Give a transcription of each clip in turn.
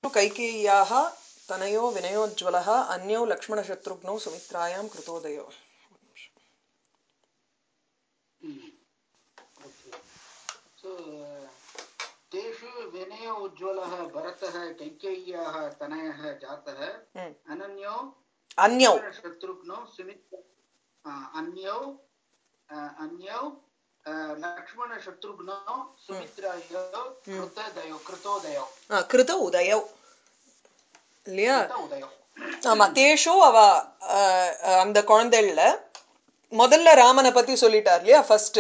कैकेय्याः तनयो विनयोज्ज्वलः अन्यौ लक्ष्मणशत्रुघ्नौ सुमित्रायां कृतोदयो सो तेषु विनय उज्ज्वलः भरतः कैकेय्याः तनयः जातः हम्म। अनन्यो अन्यौ शत्रुघ्नौ सुमित्र आ, अन्यौ आ, अन्यौ आ, लक्ष्मणशत्रुघ्नौ सुमित्रायौ कृतदयो कृतोदयो ஆ, கிருத உதயௌ இல்லையா कृत उदयौ ஆமா தேஷு அவ அஹ், அஹ், அந்த குழந்தைல முதல்ல ராமனை பத்தி சொல்லிட்டார் இல்லையா ஃபர்ஸ்ட்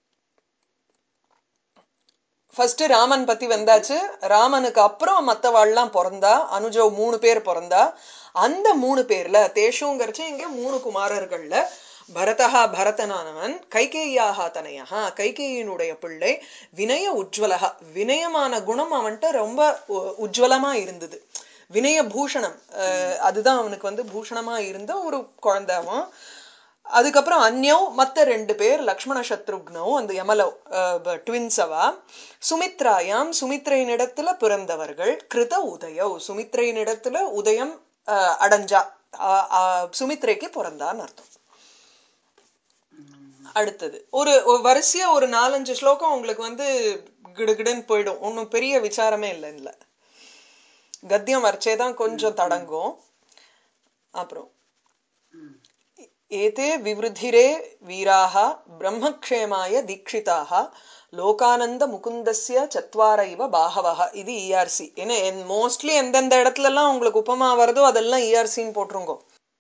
ஃபர்ஸ்ட் ராமன் பத்தி வந்தாச்சு ராமனுக்கு அப்புறம் மத்தவாள்லாம் பிறந்தா அனுஜோ மூணு பேர் பிறந்தா அந்த மூணு பேர்ல தேஷுங்கிறச்சு இங்க மூணு குமாரர்கள்ல பரதஹா பரதனானவன் கைகேயாக தனையஹா கைகேயினுடைய பிள்ளை வினய உஜ்வலகா வினயமான குணம் அவன்கிட்ட ரொம்ப உ- உஜ்வலமா இருந்தது வினய பூஷணம் அஹ், அதுதான் அவனுக்கு வந்து பூஷணமா இருந்த ஒரு குழந்தைவன் அதுக்கப்புறம் அந்யவ் மத்த ரெண்டு பேர் லக்ஷ்மண சத்ருக்னோ அந்த யமலவ் ட்வின்ஸ் அவா சுமித்ராயாம் சுமித்ரையினிடத்துல பிறந்தவர்கள் கிருத உதயவ் சுமித்ரையினிடத்துல உதயம் அஹ், அடைஞ்சா அஹ், அஹ், சுமித்ரைக்கு பிறந்தான்னு அர்த்தம் அடுத்தது ஒரு ஒரு வரிசையா ஒரு நாலஞ்சு ஸ்லோகம் உங்களுக்கு வந்து கிடுகிடுன்னு போயிடும் ஒன்றும் பெரிய விசாரமே இல்லை இல்ல கத்தியம் வரைச்சேதான் கொஞ்சம் தடங்கும் அப்புறம் एते विवृधिरे वीराः ब्रह्मक्षेमाय दीक्षिताः லோகானந்த சத்வார இவ பாகவஹ இது இஆர்சி ஏன்னா மோஸ்ட்லி எந்தெந்த இடத்துல எல்லாம் உங்களுக்கு உபமா வருதோ அதெல்லாம் இஆர்சின்னு போட்டுருங்கோ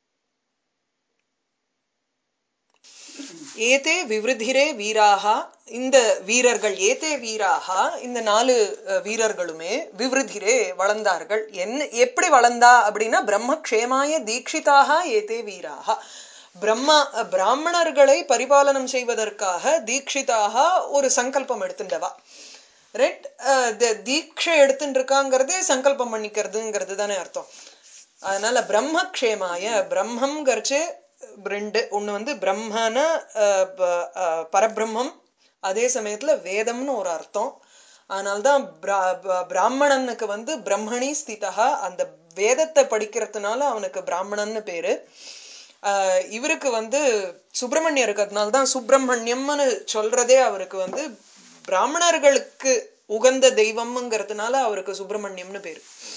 ஏதே விவருதிரே வீராகா இந்த வீரர்கள் ஏதே வீராகா இந்த நாலு அஹ், வீரர்களுமே விவருதிரே வளர்ந்தார்கள் என்ன எப்படி வளர்ந்தா அப்படின்னா பிரம்மக்ஷேமாய தீட்சிதாக ஏதே வீராகா பிரம்மா அஹ், பிராமணர்களை பரிபாலனம் செய்வதற்காக தீட்சிதாக ஒரு சங்கல்பம் எடுத்துட்டவா ரைட் தீட்சை எடுத்துட்டு இருக்காங்கிறதே சங்கல்பம் பண்ணிக்கிறதுங்கிறது தானே அர்த்தம் அதனால பிரம்மக்ஷேமாய பிரம்மம்ங்கிறச்சு ரெண்டு ஒண்ணு வந்து பிரம்மன அஹ், ப- அஹ், பரபிரம்மம் அதே சமயத்துல வேதம்னு ஒரு அர்த்தம் அதனால்தான் பிரா- ப- பிராமணனுக்கு வந்து பிரம்மணி ஸ்திதா அந்த வேதத்தை படிக்கிறதுனால அவனுக்கு பிராமணன்னு பேரு ஆஹ் இவருக்கு வந்து சுப்பிரமணியம் இருக்கிறதுனால தான் சுப்பிரமணியம்னு சொல்றதே அவருக்கு வந்து பிராமணர்களுக்கு உகந்த தெய்வம்ங்கிறதுனால அவருக்கு சுப்பிரமணியம்னு பேரு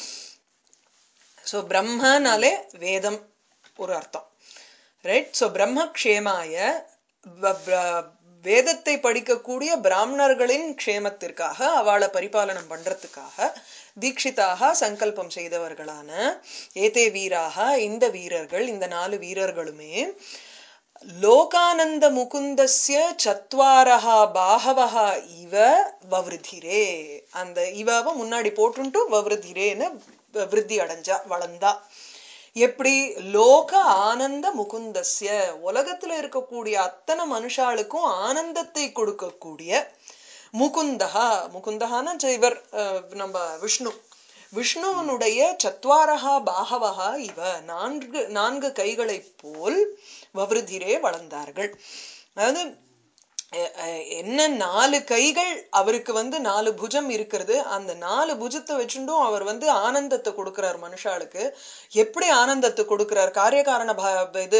ஸோ பிரம்மனாலே வேதம் ஒரு அர்த்தம் ரைட் ஸோ பிரம்மக்ஷேமாய வ- பிர- வேதத்தை படிக்கக்கூடிய பிராமணர்களின் க்ஷேமத்திற்காக அவளை பரிபாலனம் பண்றதுக்காக தீட்சிதாக சங்கல்பம் செய்தவர்களான ஏதே வீராக இந்த வீரர்கள் இந்த நாலு வீரர்களுமே லோகானந்த முகுந்தஸ்ய சத்வாரஹா பாகவஹா இவ வவ்ருதிரே அந்த இவவை முன்னாடி போட்டுட்டு வவ்ருதிரேன்னு விருத்தி அடைஞ்சா வளர்ந்தா எப்படி லோக ஆனந்த முகுந்தஸ்ய உலகத்துல இருக்கக்கூடிய அத்தனை மனுஷாளுக்கும் ஆனந்தத்தை கொடுக்கக்கூடிய முகுந்தஹா முகுந்தஹான இவர் அஹ், நம்ம விஷ்ணு விஷ்ணுவனுடைய சத்வாரஹா பாகவஹா இவ நான்கு நான்கு கைகளைப் போல் வவ்ருதிரே வளர்ந்தார்கள் அதாவது அஹ், அஹ், என்ன நாலு கைகள் அவருக்கு வந்து நாலு புஜம் இருக்கிறது அந்த நாலு புஜத்தை வச்சுட்டும் அவர் வந்து ஆனந்தத்தை கொடுக்கிறார் மனுஷாளுக்கு எப்படி ஆனந்தத்தை கொடுக்கிறார் காரியகாரண பா- இது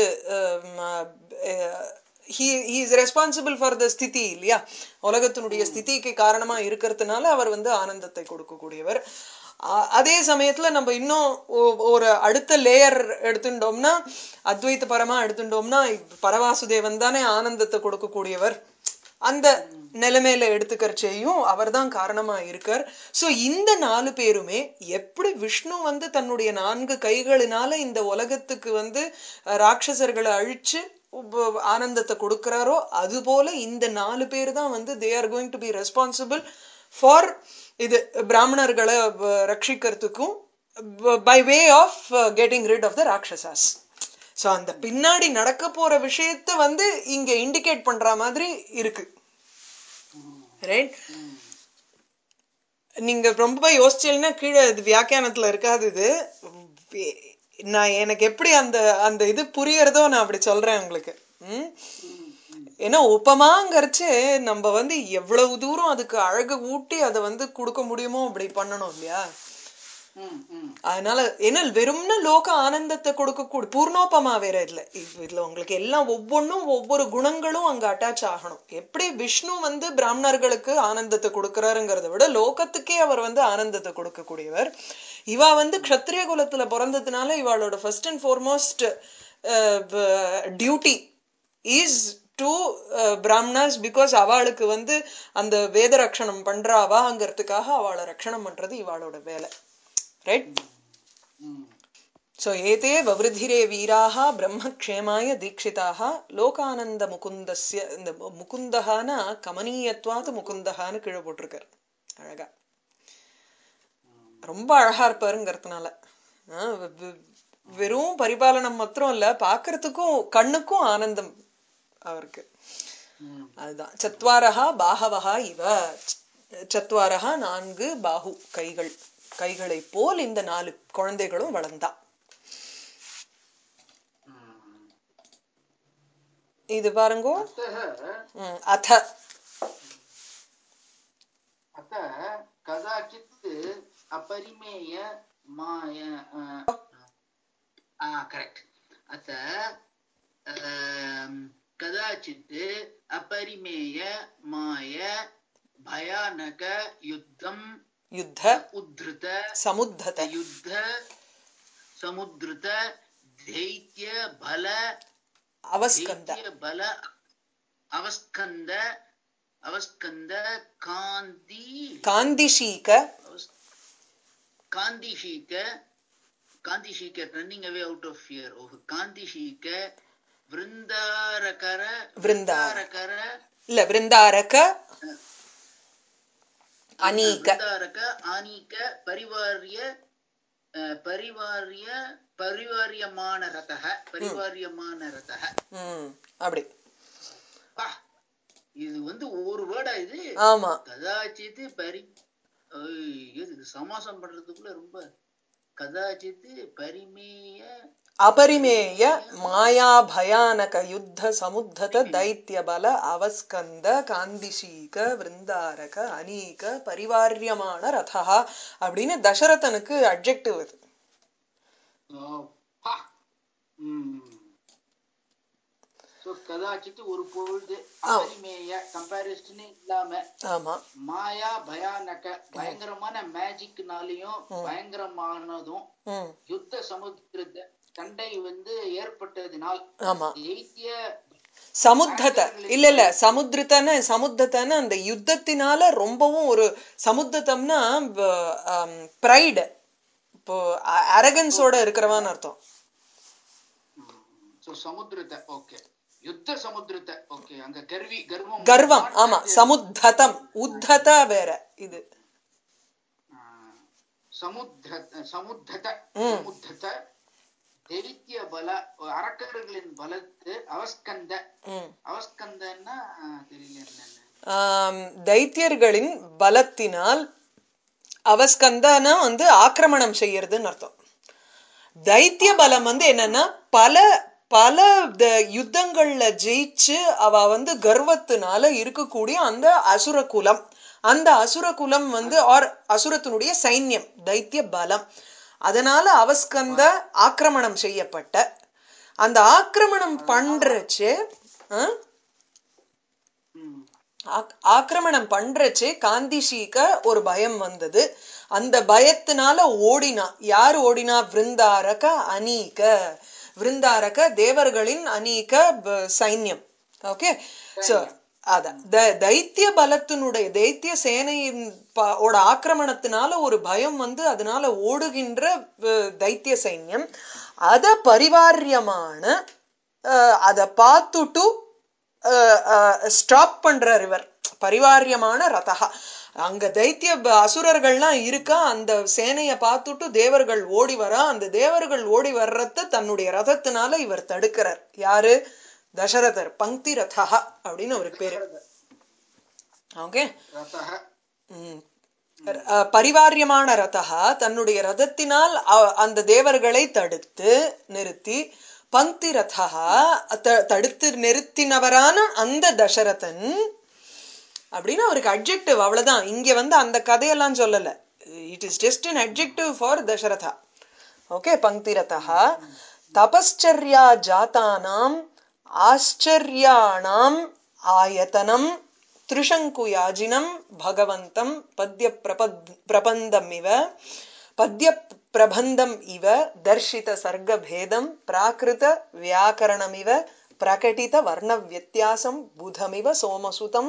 he is responsible for the ஸ்திதி இல்லையா உலகத்தினுடைய ஸ்திதிக்கு காரணமா இருக்கிறதுனால அவர் வந்து ஆனந்தத்தை கொடுக்கக்கூடியவர் அ- அதே சமயத்துல நம்ம இன்னும் ஒ- ஒரு அடுத்த லேயர் எடுத்துட்டோம்னா அத்வைத பரமா எடுத்துட்டோம்னா இப்ப பரவாசுதேவன் தானே ஆனந்தத்தை கொடுக்கக்கூடியவர் அந்த நிலைமையில எடுத்துக்கிறச்சேயும் அவர்தான் காரணமா இருக்கார் சோ இந்த நாலு பேருமே எப்படி விஷ்ணு வந்து தன்னுடைய நான்கு கைகளினால இந்த உலகத்துக்கு வந்து அஹ், ராட்சசர்களை அழிச்சு உப- ஆனந்தத்தை கொடுக்கிறாரோ அது போல இந்த நாலு பேர் தான் வந்து they are going to be responsible for இது பிராமணர்களை வ- ரட்சிக்கிறதுக்கும் by way of getting rid of the rakshasas so அந்த பின்னாடி நடக்க போற விஷயத்த வந்து இங்க இண்டிகேட் பண்ற மாதிரி இருக்கு ரைட் நீங்க ரொம்ப யோசிச்சீங்கன்னா கீழே இது வியாக்கியானத்துல இருக்காது இது வே- நான் எனக்கு எப்படி அந்த அந்த இது புரியறதோ நான் அப்படி சொல்றேன் உங்களுக்கு ம் ஏன்னா உபமாங்கிறச்சு நம்ம வந்து எவ்வளவு தூரம் அதுக்கு அழகு ஊட்டி அதை வந்து கொடுக்க முடியுமோ அப்படி பண்ணணும் இல்லையா ம் ம் அதனால என்ன வெறும்னா லோக ஆனந்தத்தை கொடுக்கக்கூடிய பூர்ணோபமா வேற இல்ல இது- இதுல உங்களுக்கு எல்லாம் ஒவ்வொன்றும் ஒவ்வொரு குணங்களும் அங்க அட்டாச் ஆகணும் எப்படி விஷ்ணு வந்து பிராமணர்களுக்கு ஆனந்தத்தை கொடுக்கறாருங்கிறத விட லோகத்துக்கே அவர் வந்து ஆனந்தத்தை கொடுக்கக்கூடியவர் இவா வந்து க்ஷத்ரிய குலத்துல பிறந்ததுனால இவாளோட first and foremost duty is to Brahmanas because அவளுக்கு வந்து அந்த வேத ரட்சணம் பண்றாவாங்கிறதுக்காக அவளை ரட்சணம் பண்றது இவாளோட வேலை ரைட் ம் சோ ஏதே வவ்ருதிரே வீராக பிரம்மக்ஷேமாய தீட்சிதாக லோகானந்த முகுந்தஸ்ய இந்த முகுந்தகான கமனீயத்வாத்து முகுந்தகான்னு கீழே போட்டிருக்காரு அழகா ரொம்ப அழகா இருப்பாருங்கிறதுனால ஆ, வெ- வெ- வெறும் பரிபாலனம் மாத்திரம் இல்ல பாக்குறதுக்கும் கண்ணுக்கும் ஆனந்தம் அவருக்கு ம் அதுதான் சத்வாரஹா பாகவஹா இவ சத்வாரஹா நான்கு பாகு கைகள் கைகளை போல் இந்த நாலு குழந்தைகளும் வளர்ந்தா ம் இது பாருங்கோ अतः ம், அத अतः कदाचित् अपरिमेय माय करेक्ट् अत अम्, कदाचित् अपरिमेय माय भयानक युद्धम् யுத்த उद्धृत சமுத்தத युद्ध समुद्धृत दैत्य बल அவஸ்கந்த दैत्य बल अवस्कन्द अवस्कन्द कान्ति காந்திஷீக अवस्- कान्तिशीक कान्तिशीक running away out of fear oh कान्तिशीक वृन्दारकर वृन्दार- वृन्दारकर இல்ல விருந்தாரக அநீக वृन्दारक आनीक परिवार्य अ, परिवार्य परिवार्यमाणरतः परिवार्यमाणरतः ம் அப்படி பா, இது வந்து ஒரு வேர்டா இது ஆமா கதாச்சித்து பரி ஐயோ, இது சமாசம் பண்றதுக்குள்ள ரொம்ப கதாச்சித்து பரிமேய அபரிமேய மாயா பயானக யுத்த சமுத்தத தைத்திய பல அவஸ்கந்த காந்திஷீக விருந்தாரக அநீக பரிவாரியமான ரதா அப்படின்னு தசரதனுக்கு அட்ஜெக்டிவ் இது ஓ, பா. ம். So, கதாச்சித்து ஒரு பொழுது அபரிமேய கம்பாரிசன் இல்லாம ஆமா மாயா பயானக பயங்கரமான மேஜிக்னாலையும் பயங்கரமானதும் ம் யுத்த சமுத்திர சண்டை வந்து ஏற்பட்டதினால் ஆமா தைத்திய சமுத்தத இல்ல இல்ல சமுத்திரத்தன சமுத்தத்தன அந்த யுத்தத்தினால ரொம்பவும் ஒரு சமுத்தத்தம்னா ப்ரைடு இப்போ அரகன்ஸோட இருக்கிறவான்னு அர்த்தம் சோ சமுத்திரத்தை ஓகே யுத்த சமுத்திரத்தை ஓகே அங்க கர்வி கர்வம் கர்வம் ஆமா சமுத்ததம் உத்தத வேற இது ஆ, சமுத்திர சமுத்தத சமுத்தத தைத்திய பல அரக்கர்களின் பலத்து அவஸ்கந்த ம். அவஸ்கந்தன்னா ஆ, தெரியல என்னன்னு ஆம், தைத்தியர்களின் பலத்தினால் அவஸ்கந்தனா வந்து ஆக்கிரமணம் செய்யறதுன்னு அர்த்தம் தைத்திய பலம் வந்து என்னன்னா பல பல த- யுத்தங்கள்ல ஜெயிச்சு அவ வந்து கர்வத்தினால இருக்கக்கூடிய அந்த அசுர குலம் அந்த அசுர குலம் வந்து ஆர் அசுரத்தினுடைய சைன்யம் தைத்திய பலம் அதனால அவஸ்கந்த ஆக்கிரமணம் செய்யப்பட்ட அந்த ஆக்கிரமணம் பண்றச்சு ஆ? ம். ஆக்- ஆக்கிரமணம் பண்றச்சே காந்திஷீக ஒரு பயம் வந்தது அந்த பயத்தினால ஓடினா யார் ஓடினா விருந்தாரக அநீக விருந்தாரக தேவர்களின் அநீக ப- சைன்யம் ஓகே சோ அதான் த- தைத்திய பலத்தினுடைய தைத்திய சேனையின் ப- ஓட ஆக்கிரமணத்தினால ஒரு பயம் வந்து அதனால ஓடுகின்ற அஹ், தைத்திய சைன்யம் அத பரிவாரியமான அஹ், அத பார்த்துட்டு ஸ்டாப் பண்றார் இவர் பரிவாரியமான ரதகா அங்க தைத்திய ப- அசுரர்கள்லாம் இருக்கா அந்த சேனைய பார்த்துட்டு தேவர்கள் ஓடி வரா அந்த தேவர்கள் ஓடி வர்றத தன்னுடைய ரதத்தினால இவர் தடுக்கிறார் யாரு தசரதர் பங்கி ரதா அப்படின்னு ஒரு பேரு ஓகே ரதः ம். அஹ் பரிவாரியமான ரதா தன்னுடைய ரதத்தினால் அ- அந்த தேவர்களை தடுத்து நிறுத்தி பங்கி ரதா த- தடுத்து நிறுத்தினவரான அந்த தசரதன் அப்படின்னு அவருக்கு அப்ஜெக்டிவ் அவ்வளவுதான் இங்க வந்து அந்த கதையெல்லாம் சொல்லல it is just an adjective for Dasaratha okay பங்கிரதः தபஸ்சர்யா ஜாதானாம் ஆச்சரியாணாம் ஆயத்தனம் त्रिशङ्कुयाजिनं भगवन्तं पद्यप्रपद् प्रबन्धम् इव पद्यप्रबन्धम् इव दर्शितसर्गभेदं प्राकृतव्याकरणमिव प्रकटितवर्णव्यत्यासं बुधमिव सोमसुतं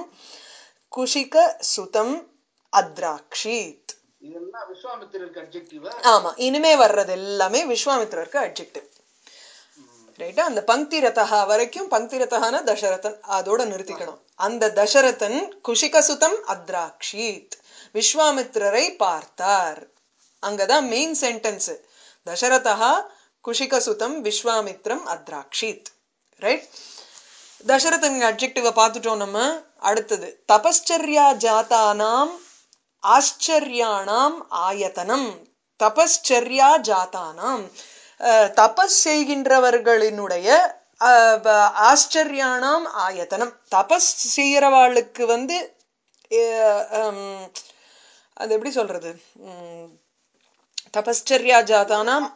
कुशिकसुतम् अद्राक्षीत् இதெல்லாம் விஸ்வாமித்திரருக்கு அப்ஜெக்டிவா ஆமா இனிமே வர்றது எல்லாமே விஸ்வாமித்திரருக்கு அட்ஜெக்டிவ் ரைட்டா அந்த பங்கி ரதா வரைக்கும் பங்கி ரதகான தசரதன் அதோட நிறுத்திக்கணும் அந்த தசரதன் குஷிகசுதம் அத்ராக்ஷீத் விஸ்வாமித்திரரை பார்த்தார் அங்கதான் மெயின் சென்டென்ஸ் தசரதா குஷிகசுதம் விஸ்வாமித்ரம் அத்ராக்ஷீத் ரைட் தசரதன் அட்ஜெக்டிவ பார்த்துட்டோம் நம்ம அடுத்தது தபஸ்சர்யா ஜாதானாம் ஆச்சரியானாம் ஆயத்தனம் தபஸ்சர்யா ஜாதானாம் அஹ், தபஸ் செய்கின்றவர்களினுடைய அஹ், ப- ஆச்சரியானாம் ஆயத்தனம் தபஸ் செய்யறவாளுக்கு வந்து அஹ், ஹம், அது எப்படி சொல்றது உம், தபஸ்சர்யா ஜாதானாம்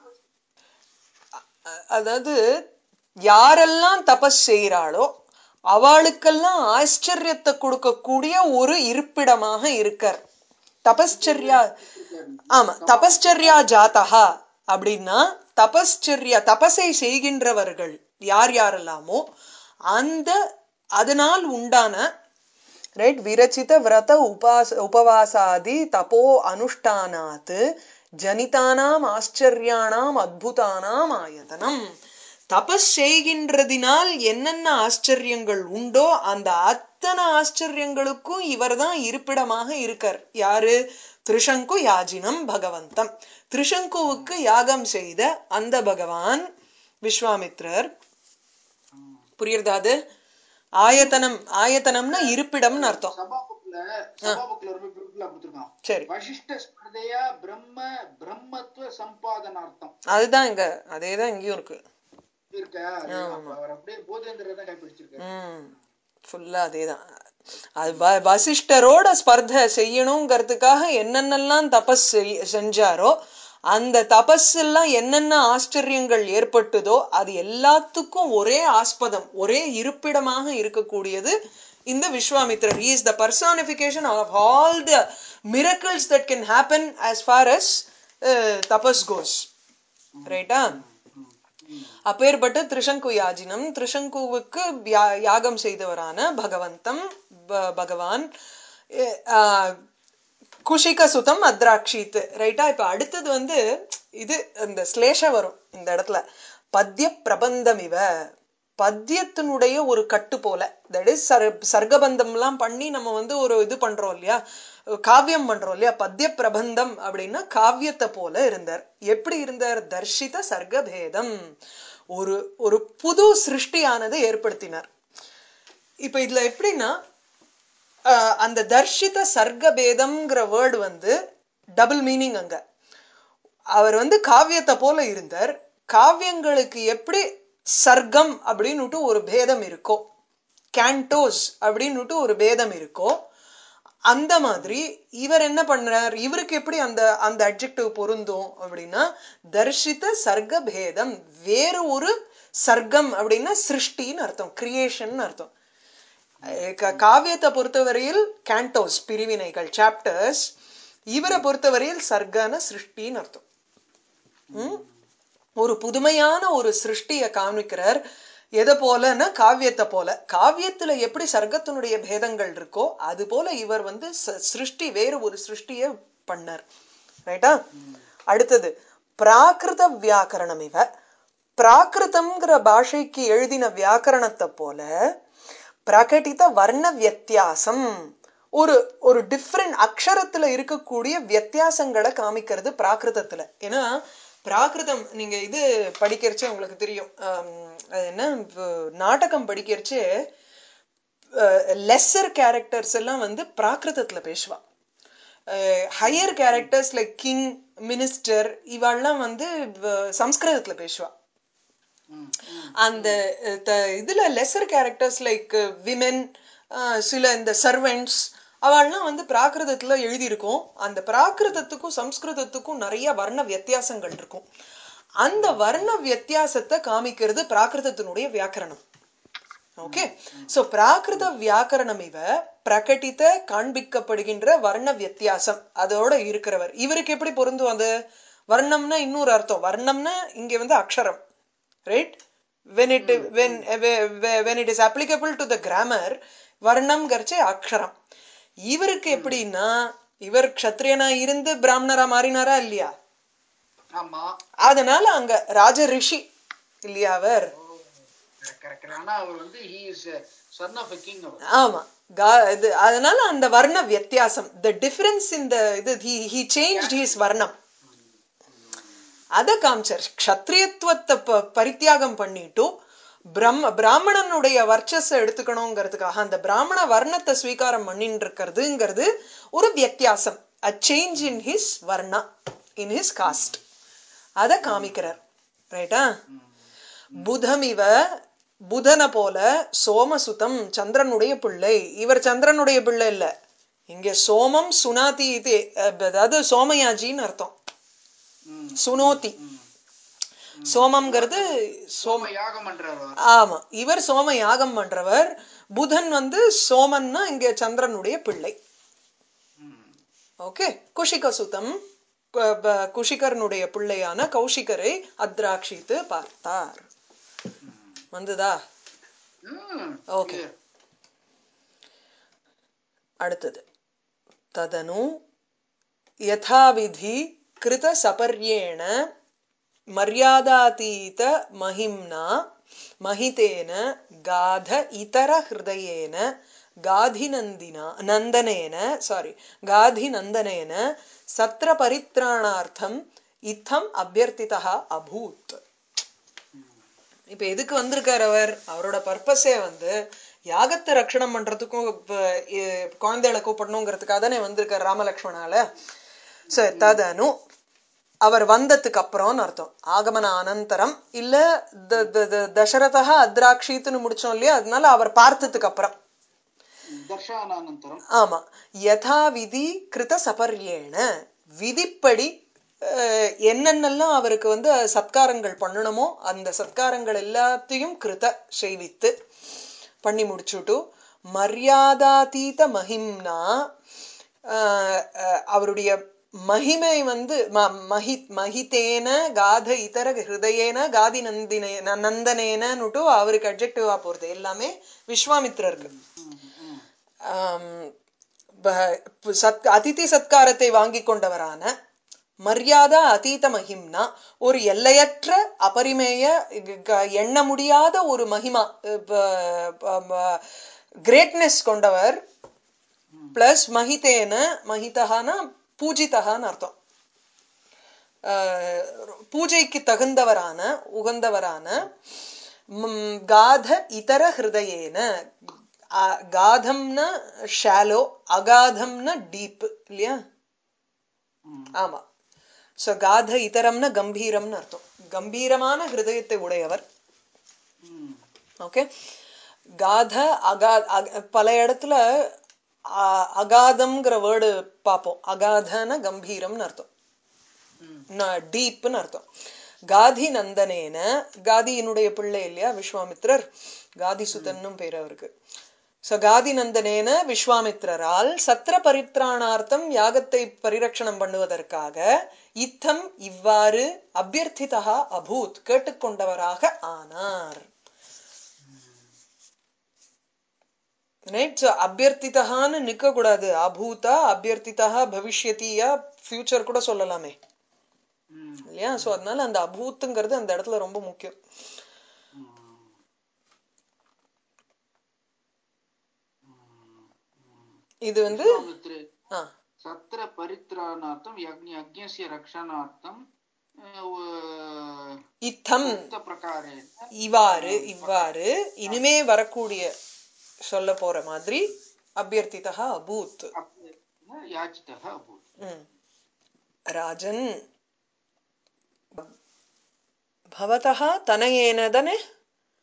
அ- அதாவது யாரெல்லாம் தபஸ் செய்யறாளோ அவளுக்கெல்லாம் ஆச்சரியத்தை கொடுக்கக்கூடிய ஒரு இருப்பிடமாக இருக்கார் தபஸ்சர்யா ஆமா தபஸ்சர்யா ஜாதகா அப்படின்னா தபஸ்சர்யா தபஸை செய்கின்றவர்கள் யார் யாரெல்லாமோ அந்த அதனால் உண்டான ரைட் விரச்சித விரத உபாச உபவாசாதி தபோ அனுஷ்டானாத் ஜனிதானாம் ஆச்சரியானாம் அத்புதானாம் ஆயதனம் தபஸ் செய்கின்றதினால் என்னென்ன ஆச்சரியங்கள் உண்டோ அந்த அத்தனை ஆச்சரியங்களுக்கும் இவர்தான் இருப்பிடமாக இருக்கார் யாரு திரிசங்கு யாஜினம் பகவந்தம் திரிசங்குவுக்கு யாகம் செய்த அந்த பகவான் விஸ்வாமித்ரர் புரியுறதா அது ஆயத்தனம் ஆயத்தனம்னா இருப்பிடம்னு அர்த்தம் சபா புக்ல சபா புக்ல ரொம்ப பியூட்டிஃபுல்லா கொடுத்திருக்கான் சரி வசிஷ்ட ஸ்மிருதயா பிரம்ம பிரம்மத்துவ சம்பாதனார்த்தம் அதுதான் இங்க அதேதான் இங்கேயும் இருக்கு இருக்கா அது அப்ப அவர் அப்படியே போதேந்திர தான் கைப்பிடிச்சிருக்காரு ம் ஃபுல்லா அதேதான் அது வ- வசிஷ்டரோட ஸ்பர்த செய்யணுங்கிறதுக்காக என்னென்னலாம் தபஸ் செய்- செஞ்சாரோ அந்த தபஸ் எல்லாம் என்னென்ன ஆச்சரியங்கள் ஏற்பட்டுதோ அது எல்லாத்துக்கும் ஒரே ஆஸ்பதம் ஒரே இருப்பிடமாக இருக்கக்கூடியது இந்த விஸ்வாமித்ரர் he is the personification of all the miracles that can happen as far as uh, tapas goes ரைட்டா அப்பேற்பட்ட திரிசங்கு யாஜினம் திரிசங்குவுக்கு யா- யாகம் செய்தவரான பகவந்தம் ப- பகவான் எ- ஆஹ், குஷிக சுதம் அத்ராட்சித் ரைட்டா இப்ப அடுத்தது வந்து இது இந்த ஸ்லேஷ வரும் இந்த இடத்துல பத்ய பிரபந்தம் இவ பத்யத்தினுடைய ஒரு கட்டு போல தட் இஸ் சர் சர்க்கபந்தம் எல்லாம் பண்ணி நம்ம வந்து ஒரு இது பண்றோம் இல்லையா காவியம் பண்றோம் இல்லையா பத்ய பிரபந்தம் அப்படின்னா காவியத்தை போல இருந்தார் எப்படி இருந்தார் தர்ஷித சர்க்கபேதம் ஒரு ஒரு புது சிருஷ்டியானது ஏற்படுத்தினார் இப்ப இதுல எப்படின்னா அஹ், அந்த தர்ஷித சர்க்கபேதம்ங்கிற வேர்டு வந்து டபுள் மீனிங் அங்க அவர் வந்து காவியத்தை போல இருந்தார் காவியங்களுக்கு எப்படி சர்க்கம் அப்படின்னுட்டு ஒரு பேதம் இருக்கோ கேண்டோஸ் அப்படின்னுட்டு ஒரு பேதம் இருக்கோ அந்த மாதிரி இவர் என்ன பண்றார் இவருக்கு எப்படி அந்த அந்த அட்ஜெக்டிவ் பொருந்தும் அப்படின்னா தர்ஷித சர்க்க பேதம் வேறு ஒரு சர்க்கம் அப்படின்னா சிருஷ்டின்னு அர்த்தம் கிரியேஷன் அர்த்தம் அஹ் க- காவியத்தை பொறுத்தவரையில் கேண்டோஸ் பிரிவினைகள் சாப்டர்ஸ் இவரை பொறுத்தவரையில் சர்க்கான சிருஷ்டின்னு அர்த்தம் ம்? ஒரு புதுமையான ஒரு சிருஷ்டிய காமிக்கிறார் எதை போலன்னா காவியத்தை போல காவியத்துல எப்படி சர்க்கத்தினுடைய பேதங்கள் இருக்கோ அது போல இவர் வந்து ச- சிருஷ்டி வேறு ஒரு சிருஷ்டிய பண்ணார் ரைட்டா அடுத்தது பிராகிருத வியாக்கரணம் இவ பிராகிருதம்ங்கிற பாஷைக்கு எழுதின வியாக்கரணத்தை போல பிரகடித வர்ண வித்தியாசம் ஒரு ஒரு டிஃப்ரெண்ட் அக்ஷரத்துல இருக்கக்கூடிய வித்தியாசங்களை காமிக்கிறது பிராகிருதத்துல ஏன்னா பிராகிருதம் நீங்க இது படிக்கிறச்சே உங்களுக்கு தெரியும் ஆம், அது என்ன இப்ப நாடகம் படிக்கிறச்சே லெஸ்ஸர் கேரக்டர்ஸ் எல்லாம் வந்து பிராகிருதத்துல பேசுவா higher characters like king minister இவாள்லாம் வந்து அஹ், சம்ஸ்கிருதத்துல பேசுவா ம், ம். அந்த அஹ், த- இதுல லெசர் கேரக்டர்ஸ் லைக் விமென் சில இந்த சர்வெண்ட்ஸ் அவள்லாம் வந்து பிராகிருதத்துல எழுதியிருக்கும் அந்த பிராகிருதத்துக்கும் சம்ஸ்கிருதத்துக்கும் நிறைய வர்ண வித்தியாசங்கள் இருக்கும் அந்த வர்ண வித்தியாசத்தை காமிக்கிறது பிராகிருதத்தினுடைய வியாக்கரணம் ஓகே சோ பிராகிருத வியாக்கரணம் இவ பிரகட்டித்த காண்பிக்கப்படுகின்ற வர்ண வித்தியாசம் அதோட இருக்கிறவர் இவருக்கு எப்படி பொருந்தும் அது வர்ணம்னா இன்னொரு அர்த்தம் வர்ணம்னா இங்க வந்து அக்ஷரம் right when it when when it is applicable to the grammar வர்ணம் கரிச்சு அக்ஷரம் இவருக்கு எப்படின்னா இவர் க்ஷத்ரியனா இருந்து பிராமணரா மாறினாரா இல்லையா ஆமா அதனால அங்க ராஜ ரிஷி இல்லையா அவர் கரெக்ட் ஆனா அவர் வந்து he is son of king அவர் ஆமா கா- இது அதனால அந்த வர்ண வித்தியாசம் த டிஃபரன்ஸ் இந்த இது ஹி சேஞ்ச் ஹிஸ் வர்ணம் அத காமிச்சார் க்ஷத்ரியத்துவத்தை ப- பரித்தியாகம் பண்ணிட்டு பிரம்ம பிராமணனுடைய வர்ச்சஸ எடுத்துக்கணுங்கிறதுக்காக அந்த பிராமண வர்ணத்தை ஸ்வீகாரம் பண்ணிட்டு இருக்கிறதுங்கிறது ஒரு வித்தியாசம் a change in his varna in his caste அத காமிக்கிறார் ரைட்டா புதமிவ புதன போல சோமசுதம் சந்திரனுடைய பிள்ளை இவர் சந்திரனுடைய பிள்ளை இல்ல இங்க சோமம் சுனாதி இது அஹ், அதாவது சோமயாஜின்னு அர்த்தம் சுனோதி சோமம்ங்கிறது சோம யாகம் பண்றார் அவர் ஆமா இவர் சோம யாகம் பண்றவர் புதன் வந்து சோமன்னா இங்க சந்திரனுடைய பிள்ளை ம். ஓகே குஷிக சுதம் கு- ப- குஷிகரனுடைய பிள்ளையான கௌஷிகரை அத்ராட்சித்து பார்த்தார் வந்துதா ம். Okay. அடுத்தது ததனு யதாவிதி கிருத சபர்யேண மரியாதாதீத மகிம்னா மகிதேன காத இதர ஹிருதயேன காதிநந்தினா நந்தனேன சாரி காதிநந்தனேன சத்திர பரித்ராணார்த்தம் இத்தம் அபியர்த்திதா அபூத் இப்ப எதுக்கு வந்திருக்காரு அவர் அவரோட பர்பஸே வந்து யாகத்தை ரட்சணம் பண்றதுக்கும் இப்ப, எ- குழந்தைகளை கூப்பிடணுங்கிறதுக்காக தானே வந்திருக்காரு ராமலக்ஷ்மணால சரி ததனு அவர் வந்ததுக்கு அப்புறம்னு அர்த்தம் ஆகமன அனந்தரம் இல்ல த- த- த- தசரதா அத்ராட்சித்துன்னு முடிச்சோம் இல்லையா அதனால அவர் பார்த்ததுக்கு அப்புறம் தர்ஷானானந்தரம் ஆமா யதா விதி கிருத சபர்யேன விதிப்படி அஹ், என்னென்னலாம் அவருக்கு வந்து சத்காரங்கள் பண்ணணுமோ அந்த சத்காரங்கள் எல்லாத்தையும் கிருத செய்வித்து பண்ணி முடிச்சுட்டு மரியாதாதீத மகிம்னா அஹ், அஹ், அவருடைய மகிமை வந்து ம- மகி மகிதேன காத இதர ஹிருதயேன காதி நந்தினே நந்தனேனன்னுட்டு அவருக்கு அட்ஜெக்டிவா போறது எல்லாமே விஸ்வாமித்திரருக்கு ஆம், ப- சத் அதிதி சத்காரத்தை வாங்கி கொண்டவரான மரியாதா அதீத மகிம்னா ஒரு எல்லையற்ற அபரிமேய க- க- எண்ண முடியாத ஒரு மகிமா கிரேட்னஸ் கொண்டவர் பிளஸ் மகிதேன மகிதகான பூஜிதகான்னு அர்த்தம் ஆஹ் பூஜைக்கு தகுந்தவரான உகந்தவரான ம், காத இதர ஹிருதயேன ஆ- காதம்னா ஷாலோ அகாதம்னா டீப் இல்லையா ஆமா சோ காத இதரம்னா கம்பீரம்னு அர்த்தம் கம்பீரமான ஹிருதயத்தை உடையவர் ஓகே காத அகா அக- பல இடத்துல அ- அகாதம்ங்கிற வேர்டு பார்ப்போம் அகாதன கம்பீரம்னு அர்த்தம் டீப்னு அர்த்தம் காதி நந்தனேன காதியினுடைய பிள்ளை இல்லையா விஸ்வாமித்ரர் காதி சுதன்னும் பேர் அவருக்கு சோ காதி நந்தனேன விஸ்வாமித்ரரால் சத்திர பரித்ராணார்த்தம் யாகத்தை பரிரட்சணம் பண்ணுவதற்காக இத்தம் இவ்வாறு அபியர்த்திதா அபூத் கேட்டுக்கொண்டவராக ஆனார் ரைட் ஸோ அபியர்த்திதான்னு நிக்க கூடாது அபூதா அபியர்த்திதா பவிஷ்யத்தியா ஃபியூச்சர் கூட சொல்லலாமே இல்லையா சோ அதனால அந்த அபூத்துங்கிறது அந்த இடத்துல ரொம்ப முக்கியம் இது வந்து விஸ்வாமித்ரே ஆ, சத்திர பரித்ராணார்த்தம் யக்ஞ யக்ஞஸ்ய ரக்ஷணார்த்தம் அஹ், உ- இத்தம் உக்த பிரகாரேண இவ்வாறு இவ்வாறு இனிமே வரக்கூடிய சொல்ல போற மாதிரி அபியர்த்திதா அபூத் அப்ப- யாச்சிதः அபூத் ம். ராஜன் भवतः तनयेन தானே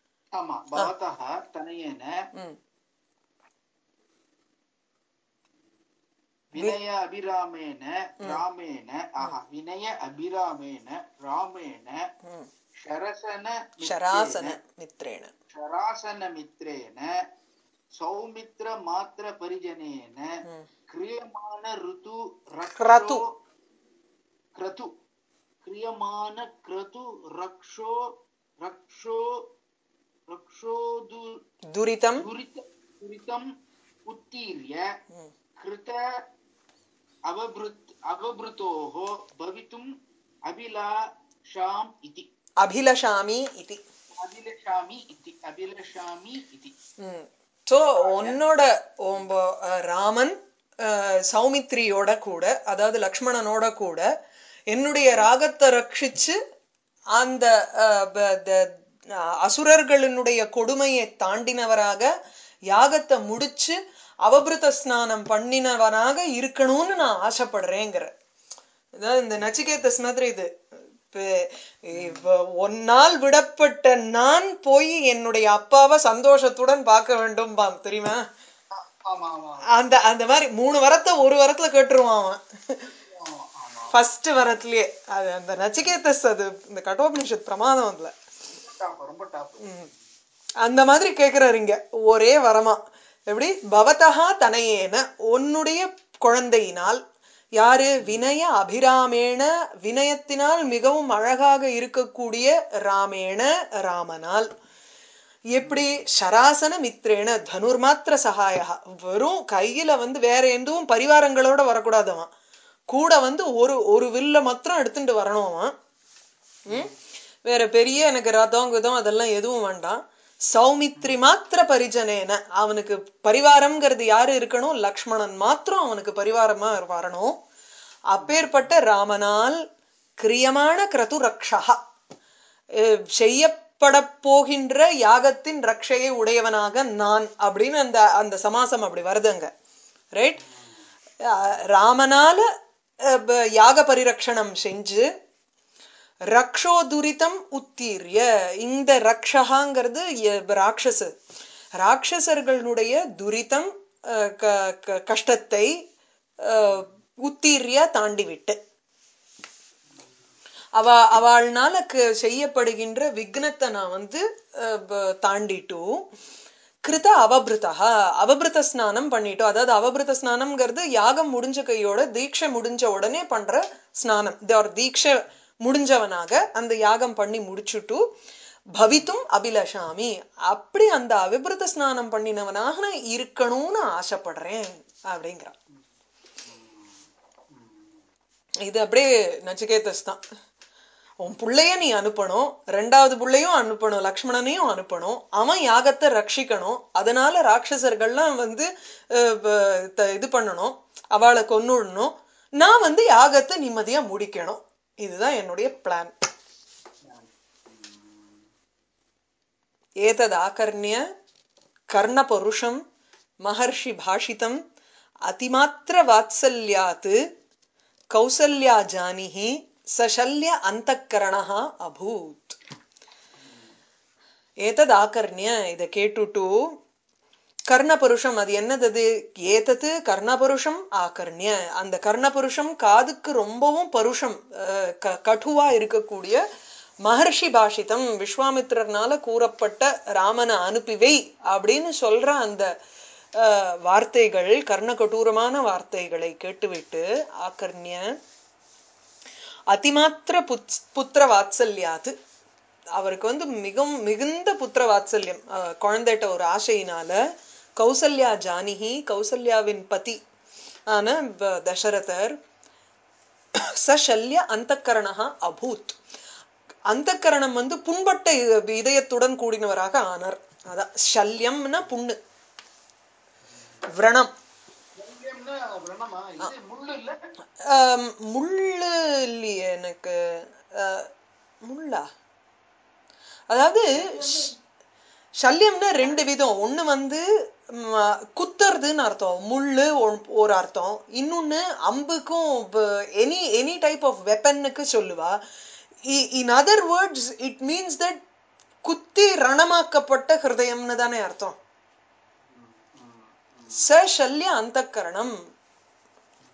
ஆமா பவதः தனயேன ம் विनय अभिरामेण रामेण आहा विनय अभिरामेण रामेण ம். शरसन ஷராசன மித்ரேன शरासनमित्रेण सौमित्रमात्रपरिजनेन ம். क्रियमान ऋतु क्रतु. रक्षो क्रतु क्रियमान क्रतु रक्षो रक्षो रक्षोदु துரிதம் दुरित दुरितम् उत्तीर्य ம். कृत अवभृत् अवभृतोः भवितुम् अभिलाषाम् इति அபிலஷாமி இதி अभिलषामि इति अभिलषामि इति ஸோ உன்னோட உம்ப, அஹ், ராமன் அஹ், சௌமித்ரியோட கூட அதாவது லக்ஷ்மணனோட கூட என்னுடைய ராகத்தை ரட்சிச்சு அந்த அஹ், ப- த- அஹ், அசுரர்களினுடைய கொடுமையை தாண்டினவராக யாகத்தை முடிச்சு அவபிருத ஸ்நானம் பண்ணினவனாக இருக்கணும்னு நான் ஆசைப்படுறேங்கிற அதாவது இந்த நச்சிகேதஸ் மாதிரி இது இப்ப இப்ப ஒன்னால் விடப்பட்ட நான் போய் என்னுடைய அப்பாவை சந்தோஷத்துடன் பார்க்க வேண்டும் பாம் தெரியுமா ஆமா ஆமா அந்த அந்த மாதிரி மூணு வரத்தை ஒரு வரத்துல கேட்டுருவான் அவன் ஆமா ஆமா ஃபர்ஸ்ட் வரத்துலயே அது அந்த நச்சிகேதஸ் அது இந்த கட்டோபனிஷத் பிரமாதம் அதுல டாப் ரொம்ப டாப் ம். அந்த மாதிரி கேக்குறாரு இங்க ஒரே வரமா எப்படி பவதஹா தனையேன உன்னுடைய குழந்தையினால் யாரு வினய அபிராமேண வினயத்தினால் மிகவும் அழகாக இருக்கக்கூடிய ராமேண ராமனால் எப்படி சராசன மித்ரேன தனுர்மாத்திர சகாயா வெறும் கையில வந்து வேற எதுவும் பரிவாரங்களோட வரக்கூடாதவன் கூட வந்து ஒரு ஒரு வில்ல மாத்திரம் எடுத்துட்டு வரணும் அவன் ம்? வேற பெரிய எனக்கு ரதம் குதம் அதெல்லாம் எதுவும் வேண்டாம் சௌமித்ரி மாத்திர பரிஜனேன அவனுக்கு பரிவாரம்ங்கிறது யாரு இருக்கணும் லக்ஷ்மணன் மாத்திரம் அவனுக்கு பரிவாரமா வரணும் அப்பேற்பட்ட ராமனால் கிரியமான கிரது ரக்ஷா அஹ் செய்யப்பட போகின்ற யாகத்தின் ரக்ஷையை உடையவனாக நான் அப்படின்னு அந்த அந்த சமாசம் அப்படி வருதுங்க ரைட் ராமனால அஹ், ப- யாக பரிரக்ஷணம் செஞ்சு ரக்ஷோ துரிதம் உத்தீர்ய இந்த ரக்ஷகாங்கிறது எ- ராட்சசு ராட்சசர்களுடைய துரிதம் அஹ், க- க- கஷ்டத்தை அஹ், உத்தீர்ய தாண்டிவிட்டு அவ அவள்னால க- செய்யப்படுகின்ற விக்னத்தை நான் வந்து அஹ், ப- தாண்டிட்டு கிருத அவபிருதா அவபிருத ஸ்நானம் பண்ணிட்டோம் அதாவது அவபிருத ஸ்நானம்ங்கிறது யாகம் முடிஞ்ச கையோட தீட்சை முடிஞ்ச உடனே பண்ற ஸ்நானம் ஒரு தீட்சை முடிஞ்சவனாக அந்த யாகம் பண்ணி முடிச்சுட்டு பவித்தும் அபிலஷாமி அப்படி அந்த அவிபிருத ஸ்நானம் பண்ணினவனாக நான் இருக்கணும்னு ஆசைப்படுறேன் அப்படிங்கிறான் இது அப்படியே நச்சிகேதஸ் தான் உன் புள்ளைய நீ அனுப்பணும் ரெண்டாவது புள்ளையும் அனுப்பணும் லக்ஷ்மணனையும் அனுப்பணும் அவன் யாகத்தை ரட்சிக்கணும் அதனால ராட்சசர்கள்லாம் வந்து அஹ், ப- த- இது பண்ணணும் அவளை கொன்னுடணும் நான் வந்து யாகத்தை நிம்மதியா முடிக்கணும் இதுதான் என்னுடைய பிளான் ஏதத் ஆகர்ணிய கர்ணபருஷம் மகர்ஷி பாஷிதம் அதிமாத்திர வாத்சல்யாத் கௌசல்யா ஜானிஹி சசல்ய அந்தக்கரணः அபூத் ஏதத் ஆகர்ணிய இதை கேட்டுட்டு கர்ணபருஷம் அது என்னது அது ஏதது கர்ணபருஷம் ஆகர்ணிய அந்த கர்ணபருஷம் காதுக்கு ரொம்பவும் பருஷம் அஹ், க- கடுவா இருக்கக்கூடிய மகர்ஷி பாஷிதம் விஸ்வாமித்திரர்னால கூறப்பட்ட ராமனை அனுப்பிவை அப்படின்னு சொல்ற அந்த அஹ், வார்த்தைகள் கர்ண கடூரமான வார்த்தைகளை கேட்டுவிட்டு ஆகர்ணிய அதிமாத்திர புத் புத்திர வாத்சல்யாது அவருக்கு வந்து மிகவும் மிகுந்த புத்திர வாத்சல்யம் அஹ், குழந்தைகிட்ட ஒரு ஆசையினால கௌசல்யா ஜானிஹி கௌசல்யாவின் பதி ஆன ப- தசரதர் சசல்ய அந்தக்கரணா அபூத் அந்தக்கரணம் வந்து புண்பட்ட இ- இதயத்துடன் கூடினவராக ஆனார் அதான் சல்யம்னா புண்ணு விரணம் வெள்ளியம்னா விரணமா இது முள்ளு இல்ல ஆம், முள்ளு இல்லையே எனக்கு அஹ், முள்ளா அதாவது ஷ்- சல்யம்னா ரெண்டு விதம் ஒண்ணு வந்து ம், குத்துறதுன்னு அர்த்தம் முள்ளு ஒ- ஒரு அர்த்தம் இன்னொன்னு அம்புக்கும் எனி எனி டைப் ஆஃப் வெப்பனுக்கு சொல்லுவா in other words it means that குத்தி ரணமாக்கப்பட்ட ஹிருதயம்னு தானே அர்த்தம் ச சல்ய அந்தக்கரணம்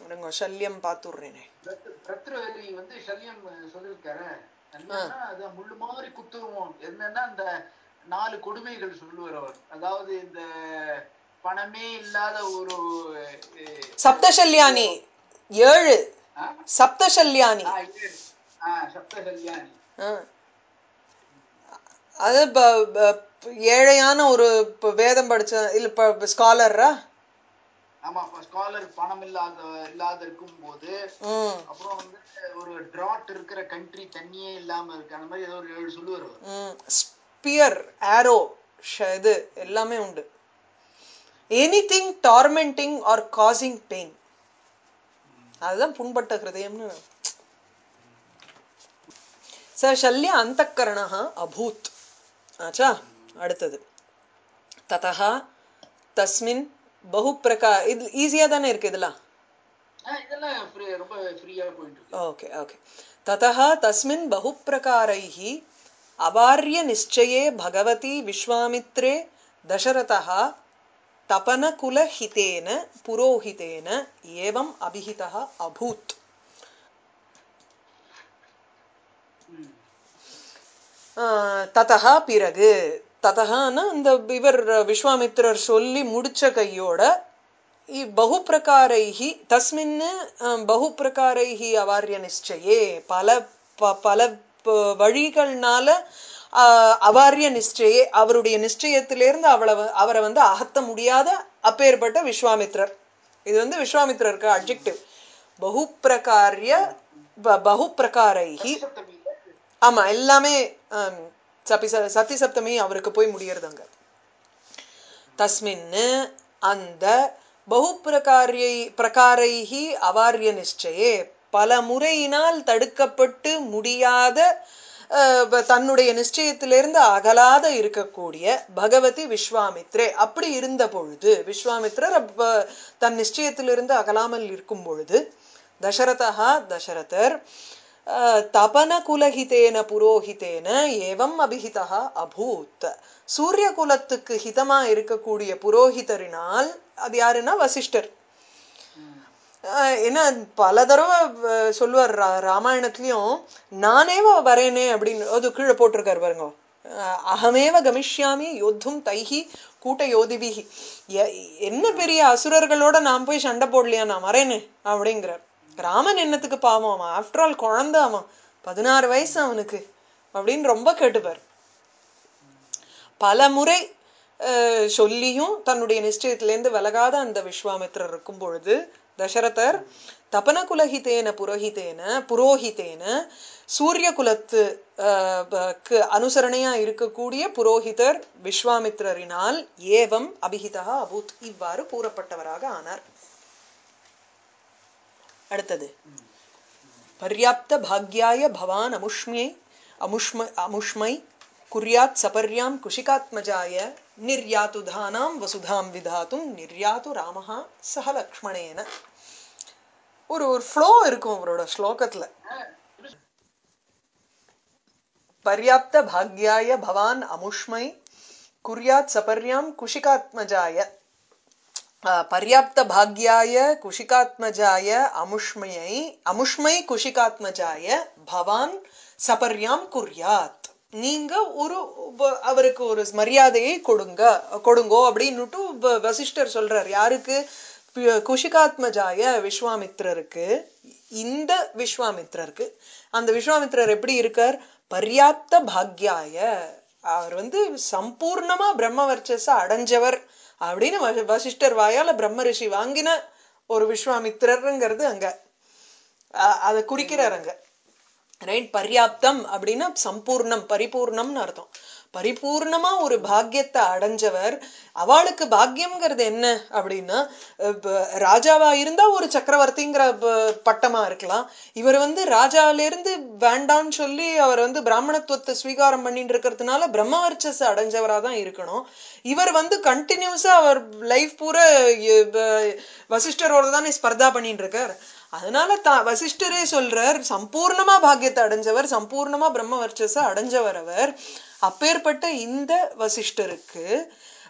இருங்க சல்யம் பார்த்துடுறேனே பிரத்ருவரி வந்து சல்யம் சொல்லியிருக்காரு சல்யம்னா அது முள்ளு மாதிரி குத்துவோம் என்னன்னா இந்த நாலு கொடுமைகள் சொல்லுவார் அவர் அதாவது இந்த பணமே இல்லாத ஒரு அஹ், சப்தசல்யானி ஏழு ஆ? சப்தசல்யானி ஆ, இது. ஆ, சப்தசல்யானி ஆ. அது ப- ப- ஏழையான ஒரு ப- வேதம் படிச்ச இல்ல ஸ்காலரா ஆமா ஸ்காலர் பணம் இல்லாத இல்லாத இருக்கும் போது ம் அப்புறம் வந்து ஒரு டிராட் இருக்கிற கண்ட்ரி தண்ணியே இல்லாம இருக்கு அந்த மாதிரி ஏதோ ஒரு ஏழு சொல்லுவார் அவர் ம் ஸ்பியர் ஆரோ இது எல்லாமே உண்டு anything tormenting or causing pain அதுதான் புண்பட்ட ஹிருதயம்னு ச சல்ய அந்தக்கரணः அபூத் ஆச்சா அடுத்தது ததா தஸ்மின் பகு பிரகா இது ஈஸியா தானே இருக்கு இதெல்லாம் ஆ, இதெல்லாம் free- ரொம்ப ஃப்ரீயா போயிட்டு இருக்கு ओके ओके ततः तस्मिन् बहुप्रकारैः अवार्यनिश्चये भगवती विश्वामित्रे दशरथः तपनकुलहितेन पुरोहितेन एवम् अभिहितः अभूत् ம். ஆஹ், ததஹா பிறகு ததஹான்னா இந்த இவர் விஸ்வாமித்திரர் சொல்லி முடிச்ச கையோட இ- பகுப்பிரகாரைஹி தஸ்மின் பகுப்பிரகாரைஹி அவார்ய நிச்சயே பல ப- பல ப- வழிகள்னால ஆஹ், அவார்ய நிச்சயே அவருடைய நிச்சயத்திலிருந்து அவளை வ- அவரை வந்து அகத்த முடியாத அப்பேற்பட்ட விஸ்வாமித்ரர் இது வந்து விஸ்வாமித்ரருக்கு அட்ஜெக்டிவ் பகுப்பிரகாரிய ப- பகுப்பிரகாரைஹி சப்தமியில ஆமா எல்லாமே ஆம், சபி ச- சதி சப்தமி அவருக்கு போய் முடியறது அங்க தஸ்மின் அந்த பகுப்பிரகாரியை பிரகாரைஹி அவார்ய நிச்சயே பல முறையினால் தடுக்கப்பட்டு முடியாத அஹ், ப- தன்னுடைய நிச்சயத்திலிருந்து அகலாத இருக்கக்கூடிய பகவதி விஸ்வாமித்ரே அப்படி இருந்த பொழுது விஸ்வாமித்ரர் அப்ப தன் நிச்சயத்திலிருந்து அகலாமல் இருக்கும் பொழுது தசரதா தசரதர் அஹ், தபன குலஹிதேன புரோஹிதேன ஏவம் அபிஹிதா அபூத் சூரிய குலத்துக்கு ஹிதமா இருக்கக்கூடிய புரோஹிதரினால் அது யாருன்னா வசிஷ்டர் ம். ஆஹ் ஏன்னா பல தடவை அஹ், சொல்லுவார் ரா- ராமாயணத்திலயும் நானேவ வரேனே அப்படின்னு அது கீழே போட்டிருக்காரு பாருங்க அஹ், அகமேவ கமிஷ்யாமி யோத்தும் தைஹி கூட்ட யோதிபிஹி எ- என்ன பெரிய அசுரர்களோட நான் போய் சண்டை போடலையா நான் வரேனே அப்படிங்கிறார் ராமன் என்னத்துக்கு பாவம் அவன் ஆஃப்டர் ஆல் குழந்தை அவன் பதினாறு வயசு அவனுக்கு அப்படின்னு ரொம்ப கேட்டுப்பார் பல முறை அஹ், சொல்லியும் தன்னுடைய நிச்சயத்திலேருந்து விலகாத அந்த விஸ்வாமித்திரர் இருக்கும் பொழுது தசரதர் தபன குலஹிதேன புரோஹிதேன புரோஹிதேன சூரிய குலத்து அஹ், ப- க்கு அனுசரணையா இருக்கக்கூடிய புரோஹிதர் விஸ்வாமித்திரரினால் ஏவம் அபிஹிதா அபூத் இவ்வாறு கூறப்பட்டவராக ஆனார் அடுத்தது पर्याप्त भाग्याय भवान् अमुष्म्यै अमुष्म अमुष्मै कुर्यात् सपर्यां कुशिकात्मजाय निर्यातु धानां वसुधां विधातुं निर्यातु रामः सह लक्ष्मणेन ஒரு ஒரு ஃப்ளோ இருக்கும் அவரோட ஸ்லோகத்துல ஆ, பர்யாப்த பாக்யாய பவான் அமுஷ்மை குர்யாத் சபர்யாம் குஷிகாத்மஜாய அஹ், பர்யாப்த பாக்யாய குஷிகாத்மஜாய அமுஷ்மையை அமுஷ்மை குஷிகாத்மஜாய பவான் சபர்யாம் குர்யாத் நீங்க ஒரு வ- அவருக்கு ஒரு மரியாதையை கொடுங்க கொடுங்கோ அப்படின்னுட்டு வ- வசிஷ்டர் சொல்றார் யாருக்கு பி- குஷிகாத்மஜாய விஸ்வாமித்ரருக்கு இந்த விஸ்வாமித்ரருக்கு அந்த விஸ்வாமித்ரர் எப்படி இருக்கார் பர்யாப்த பாக்யாய அவர் வந்து சம்பூர்ணமா பிரம்ம வர்ச்சஸ அடைஞ்சவர் அப்படின்னு வ- வசிஷ்டர் வாயால பிரம்ம ரிஷி வாங்கின ஒரு விஸ்வாமித்திரருங்கிறது அங்க அ- அதை குறிக்கிறார் அங்க ரைட் பர்யாப்தம் அப்படின்னா சம்பூர்ணம் பரிபூர்ணம்னு அர்த்தம் பரிபூர்ணமா ஒரு பாக்கியத்தை அடைஞ்சவர் அவளுக்கு பாக்கியம்ங்கிறது என்ன அப்படின்னா அஹ் ப- ராஜாவா இருந்தா ஒரு சக்கரவர்த்திங்கிற ப- பட்டமா இருக்கலாம் இவர் வந்து ராஜால இருந்து வேண்டான்னு சொல்லி அவர் வந்து பிராமணத்துவத்தை ஸ்வீகாரம் பண்ணிட்டு இருக்கிறதுனால பிரம்மவர்ச்சஸ் அடைஞ்சவரா தான் இருக்கணும் இவர் வந்து கண்டினியூஸா அவர் லைஃப் பூரா இ- ப- வசிஷ்டரோட தானே ஸ்பர்தா பண்ணிட்டு இருக்கார் அதனால தா வசிஷ்டரே சொல்றார் சம்பூர்ணமா பாக்கியத்தை அடைஞ்சவர் சம்பூர்ணமா பிரம்ம வர்ச்சஸ அடைஞ்சவர் அவர் அப்பேற்பட்ட இந்த வசிஷ்டருக்கு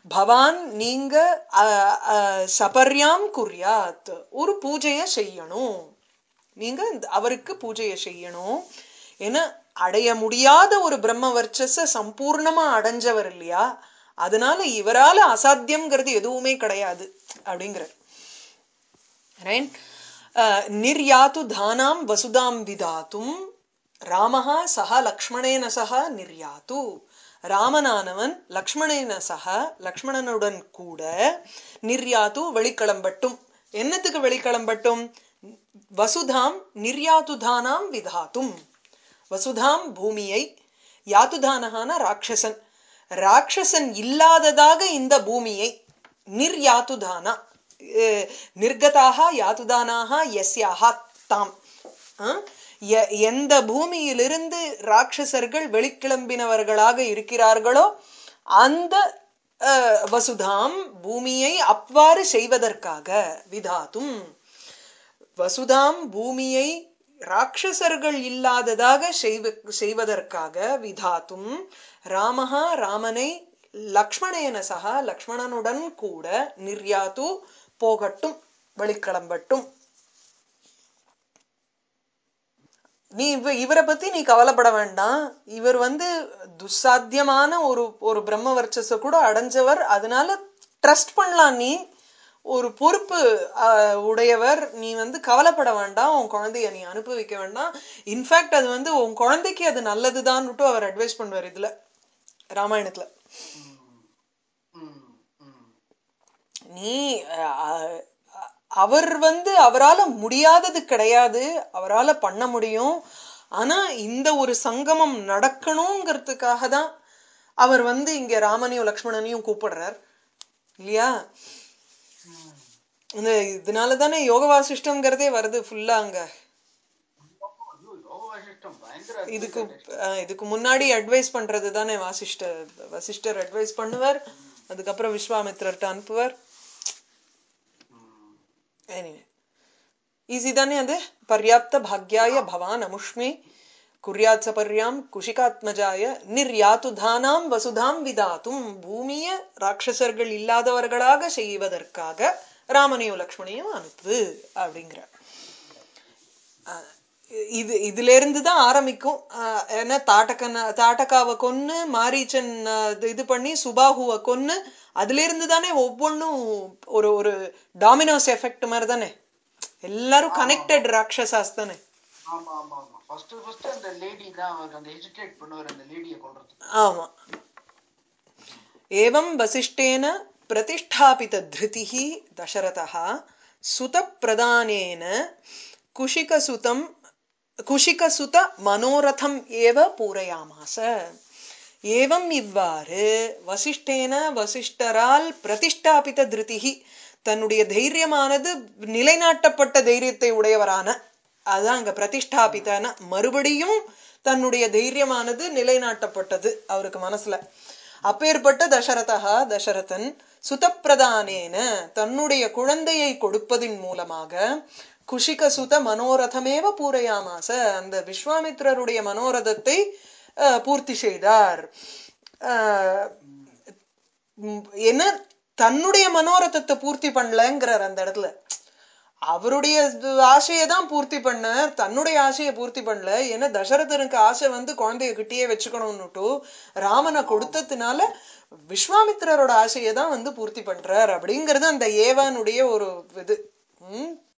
பவான் நீங்க அஹ், அஹ், சபர்யாம் குர்யாத் ஒரு பூஜையை செய்யணும் நீங்க இந்த- அவருக்கு பூஜையை செய்யணும் ஏன்னா அடைய முடியாத ஒரு பிரம்ம வர்ச்சஸ சம்பூர்ணமா அடைஞ்சவர் இல்லையா அதனால இவரால அசாத்தியம்ங்கிறது எதுவுமே கிடையாது அப்படிங்கிறார் ரைட் நிர்யாத்து தானாம் வசுதாம் விதாத்தும் ராமஹா சஹ லக்ஷ்மணேன சஹ நிர்யாத்து ராமனானவன் லக்ஷ்மணேன சஹ லக்ஷ்மணனுடன் கூட நிர்யாத்து வெளிக்கிளம்பட்டும் என்னத்துக்கு வெளிக்கிளம்பட்டும் வசுதாம் நிர்யாத்துதானாம் விதாத்தும் வசுதாம் பூமியை யாத்துதானகான ராட்சசன் ராட்சசன் இல்லாததாக இந்த பூமியை நிர்யாத்துதானா அஹ், நிர்கதாக யாத்துதானாக எஸ்யாக தாம் அஹ், எ- எந்த பூமியிலிருந்து ராட்சசர்கள் வெளிக்கிளம்பினவர்களாக இருக்கிறார்களோ அந்த அஹ், வசுதாம் பூமியை அவ்வாறு செய்வதற்காக விதாத்தும் வசுதாம் பூமியை ராட்சசர்கள் இல்லாததாக செய்வ- செய்வதற்காக விதாத்தும் ராமஹா ராமனை லக்ஷ்மணேன சக லக்ஷ்மணனுடன் கூட நிர்யாது போகட்டும் வெளிக்கிளம்பட்டும் நீ இவ இவரை பத்தி நீ கவலைப்பட வேண்டாம் இவர் வந்து துஸ்சாத்தியமான ஒரு ஒரு பிரம்ம வர்ச்சஸ கூட அடைஞ்சவர் அதனால ட்ரஸ்ட் பண்ணலாம் நீ ஒரு பொறுப்பு ஆஹ், உடையவர் நீ வந்து கவலைப்பட வேண்டாம் உன் குழந்தைய நீ அனுப்பி வைக்க வேண்டாம் இன்ஃபேக்ட் அது வந்து உன் குழந்தைக்கு அது நல்லதுதான்னுட்டு அவர் அட்வைஸ் பண்ணுவார் இதுல ராமாயணத்துல ம், ம். நீ அஹ், அஹ், அவர் வந்து அவரால முடியாதது கிடையாது அவரால பண்ண முடியும் ஆனா இந்த ஒரு சங்கமம் நடக்கணுங்கிறதுக்காக தான் அவர் வந்து இங்க ராமனையும் லக்ஷ்மணனையும் கூப்பிடுறார் இல்லையா ம். இந்த இதனால தானே யோக வாசிஷ்டம்ங்கிறதே வருது ஃபுல்லா அங்க ஐயோ, யோக வாசிஷ்டம் பயங்கர இதுக்கு அத்வைத அஹ், இதுக்கு முன்னாடி அட்வைஸ் பண்றது தானே வாசிஷ்டர் வசிஷ்டர் அட்வைஸ் பண்ணுவார் அதுக்கப்புறம் விஸ்வாமித்திரர்ட்ட அனுப்புவார் ம். எனிவே ஈஸி தானே அது பர்யாப்த பாக்யாய பவான் அமுஷ்மி குர்யாத் சபர்யாம் குஷிகாத்மஜாய நிர்யாத்து தானாம் வசுதாம் விதாத்தும் பூமிய ராட்சசர்கள் இல்லாதவர்களாக செய்வதற்காக ராமனையும் லக்ஷ்மணையும் அனுப்பு அப்படிங்கிறார் அஹ் இது இதுல இருந்து தான் ஆரம்பிக்கும் அஹ் ஏன்னா தாட்டக்கன தாட்டக்காவை கொன்னு மாரீச்சன் அஹ், இது- இது பண்ணி சுபாகுவை கொன்னு அதுல இருந்து தானே ஒவ்வொன்றும் ஒரு ஒரு டாமினோஸ் எஃபெக்ட் மாதிரி தானே எல்லாரும் கனெக்டட் ராட்சசாஸ் தானே ஆமா ஆமா ஆமா ஃபர்ஸ்ட் ஃபர்ஸ்ட் அந்த லேடி தான் அவர் அந்த ஹெசிடேட் பண்ணுவார் அந்த லேடியை கொல்றதுக்கு ஆமா एवं वसिष्ठेन प्रतिष्ठापितधृतिः दशरथः सुतप्रदानेन कुशिकसुतं குஷிகசுத மனோரதம் ஏவ பூரையாமாச ஏவம் இவ்வாறு வசிஷ்டேன வசிஷ்டரால் பிரதிஷ்டாபித திருதிகி தன்னுடைய தைரியமானது நிலைநாட்டப்பட்ட தைரியத்தை உடையவரான அதான் அங்க பிரதிஷ்டாபிதன மறுபடியும் தன்னுடைய தைரியமானது நிலைநாட்டப்பட்டது அவருக்கு மனசுல அப்பேற்பட்ட தசரதா தசரதன் சுதப்பிரதானேன தன்னுடைய குழந்தையை கொடுப்பதின் மூலமாக குஷிக சுத மனோரதமேவ பூரையாமாச அந்த விஸ்வாமித்திரருடைய மனோரதத்தை அஹ், பூர்த்தி செய்தார் அஹ், உம், என்ன தன்னுடைய மனோரதத்தை பூர்த்தி பண்ணலங்கிறார் அந்த இடத்துல அவருடைய ஆசையை தான் பூர்த்தி பண்ணார் தன்னுடைய ஆசையை பூர்த்தி பண்ணல ஏன்னா தசரதனுக்கு ஆசை வந்து குழந்தைய கிட்டேயே வச்சுக்கணும்னுட்டு ராமனை கொடுத்ததுனால விஸ்வாமித்திரரோட ஆசையை தான் வந்து பூர்த்தி பண்றார் அப்படிங்கிறது அந்த ஏவானுடைய ஒரு இது உம்